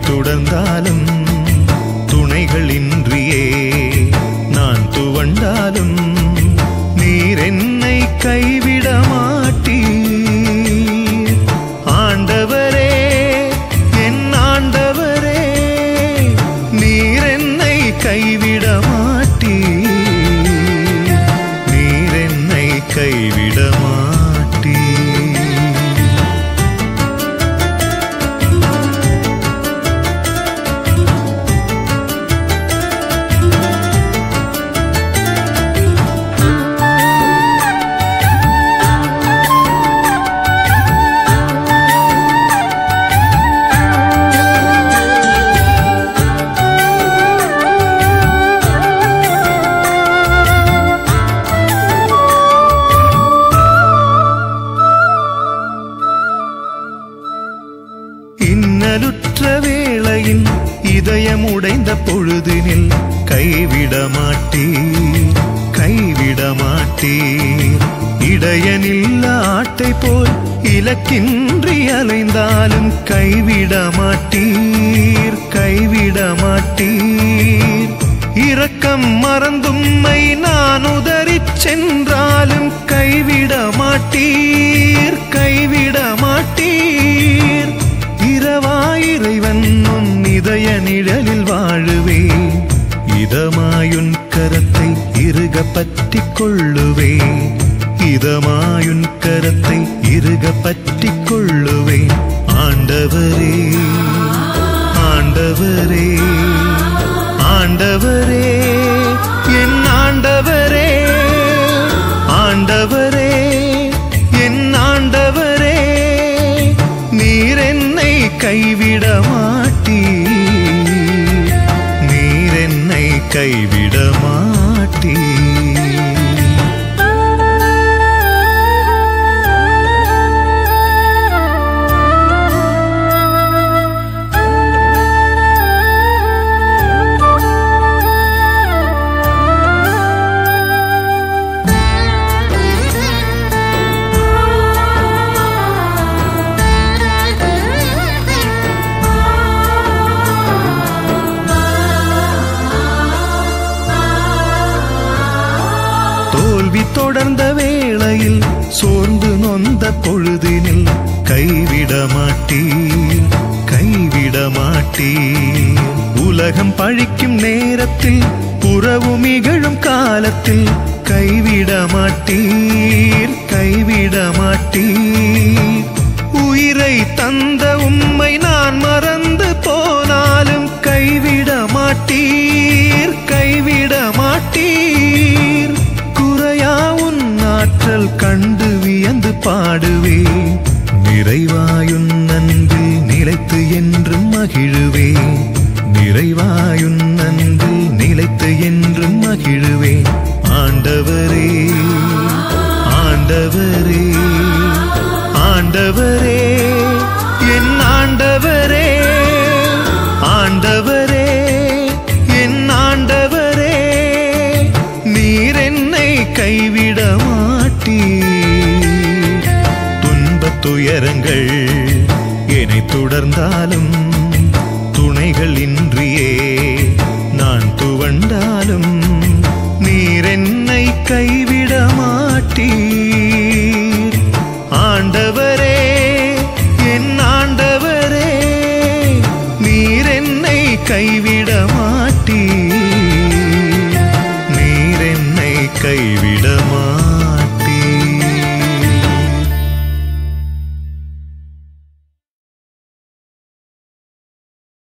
தொடர்ந்தாலும் துணைகளின்றியே நான் துவண்டாலும் நீர் என்னை கைவிட மாட்டீர் ஆண்டவரே என் ஆண்டவரே நீர் என்னை கைவிட மாட்டீர் நீர் என்னை கைவிட மாட்டீர் இன்னலுற்ற வேளையின் இதயம் உடைந்த பொழுதினில் கைவிட மாட்டீர் கைவிட மாட்டீர் இடையனில்ல ஆட்டை போல் இலக்கின்றி அலைந்தாலும் கைவிட மாட்டீர் கைவிட மாட்டீர் இரக்கம் மறந்தும்மை நான் உதறிச் சென்றாலும் கைவிட மாட்டீர் கைவிட மாட்டீர் இரவாயிறைவன் உன் இதய நிழலில் வாழுவே இதமாயுன் கரத்தை இறுக பற்றிக் கொள்ளுவே இதமாயுன் கரத்தை இறுக பற்றிக் கொள்ளுவே ஆண்டவரே ஆண்டவரே ஆண்டவரே என் ஆண்டவரே ஆண்டவரே என் ஆண்டவரே நீர் என்னை கைவிட மாட்டீர் நீர் என்னை கைவிட மாட்டீர் தோல்வி தொடர்ந்த வேளையில் சோர்ந்து நொந்த பொழுதினில் கைவிட மாட்டீர் கைவிட மாட்டீர் உலகம் பழிக்கும் நேரத்தில் உறவு மிகழும் காலத்தில் கைவிட மாட்டீர் கைவிட மாட்டீர் உயிரை தந்த உம்மை நான் மறந்து போனாலும் கைவிட மாட்டீர் கைவிட மாட்டீர் குறையா உன் ஆற்றல் கண்டு வியந்து பாடுவே நிறைவாயுன் அன்பில் நிலைத்து என்றும் மகிழுவே நிறைவாயுன் அன்பில் நிலைத்து என்றும் மகிழுவே ஆண்டவரே ஆண்டவரே ஆண்டவரே என் ஆண்டவரே ஆண்டவரே என் ஆண்டவரே நீர் என்னை கைவிட மாட்டீர் துன்பத் துயரங்கள் என்னை தொடர்ந்தாலும் துணைகள் இன்றியே நான் துவண்டாலும் நீர் என்னை கைவிட மாட்டீர் ஆண்டவரே என் ஆண்டவரே நீர் என்னை கைவிட